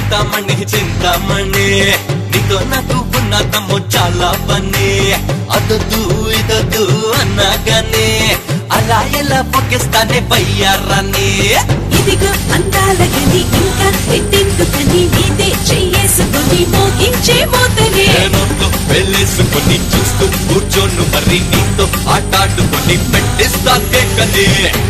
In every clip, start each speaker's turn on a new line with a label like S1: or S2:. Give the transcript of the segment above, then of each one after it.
S1: చింతామణి చింతామణి నీతో నాకు ఉన్న తమ్ము చాలా పని అదొద్దు ఇదొద్దు అన్నాగానే అలా ఎలా పొక్కిస్తానే బయ్యారాన్ని
S2: ఇదిగో అందాల గని ఇంకా ఎట్టెందుకని నీదే చెయ్యేసుకొని మోగించే మోతనే
S1: నేనొట్టు వెళ్ళేసుకొని చూస్తూ కూర్చోను మరి నీతో ఆటాడుకొని పెట్టిస్తా కేకని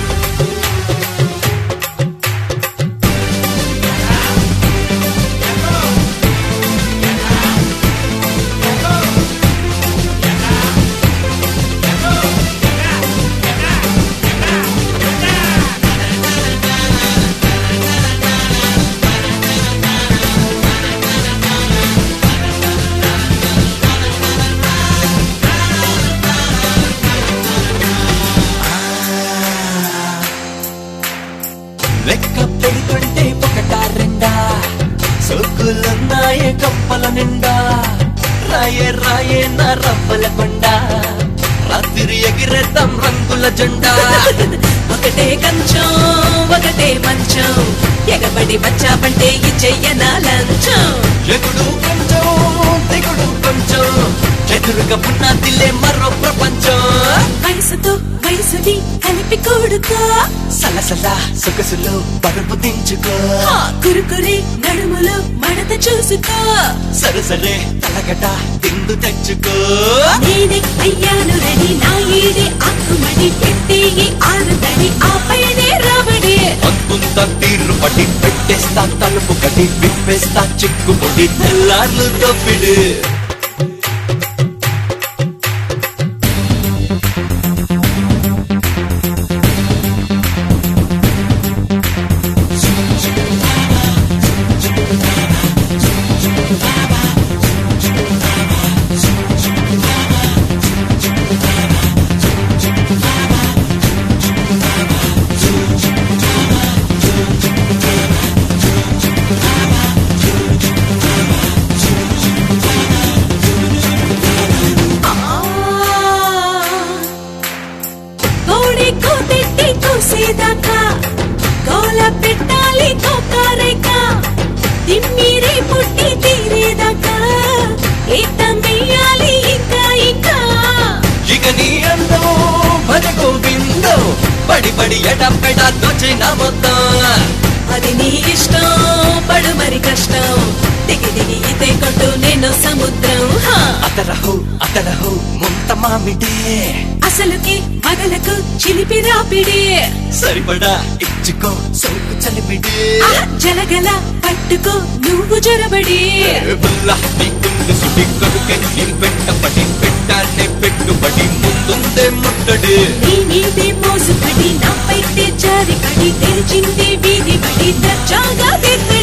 S1: లెక్క పెడుతుంటే ఒకటా రెండా సోకులున్నాయే కప్పల నిండా రాయే రాయే నా రవ్వల కొండ రాత్రి ఎగిరేద్దాం రంగుల జెండా
S2: ఒకటే కంచం ఒకటే మంచం ఎగబడి వచ్చావంటే ఇచ్చెయ్యనా లంచం
S1: ఎగుడు కొంచెం దిగుడు కొంచెం ఎదురుగా ఉన్నదిలే మరో ప్రపంచం
S2: వయసుతో వయసుని కలిపి కూడుకో
S1: సలసల సొగసులో పరుపు దించుకో
S2: ఆ కురుకురే నడుములో మడత చూసుకో
S1: సరసరే తలగట తిండు తెచ్చుకో
S2: నేనే అయ్యాను రెడీ నా ఈడే ఆకుమడి పెట్టే ఈ ఆనందని ఆ పైనే రాబడి
S1: అంతుంత తీరు పడి పెట్టేస్తా తలుపు కడి విప్పేస్తా చిక్కుముడి తెల్లార్లు తప్పిడు
S2: కోడి కోపెట్టి కోసేదాకా కోల పెట్టాలి కోకారేక తిమ్మిరి పుట్టి తీరేదాకా ఏతం వెయ్యాలి ఇంకా ఇంకా
S1: ఇక నీ అందం భజ గోవిందో పడి పడి ఎడపెడ దోచిన మొత్తం
S2: అది నీ ఇష్టం పడు మరి కష్టం దిగి దిగి ఇదే కొట్టు నేను సముద్రం హా.
S1: అతరహు అతరహు ముంత మామిడే
S2: అసలుకి మగలకు చిలిపి రాపిడి
S1: సరిపడా ఇచ్చుకో సోకు చలిమిడే
S2: ఆ జలగల పట్టుకో నువ్వు జొరబడి
S1: బుల్ల నీకుంది సుడి కొడుకే నీ వెంటపడి పెట్టానే పెట్టుబడి ముందుందే ముట్టడి
S2: నీ మీదే మోసుపడి నా పైతే జారి పడి తెరిచింది వీధి పడి దర్జాగా తిరిగి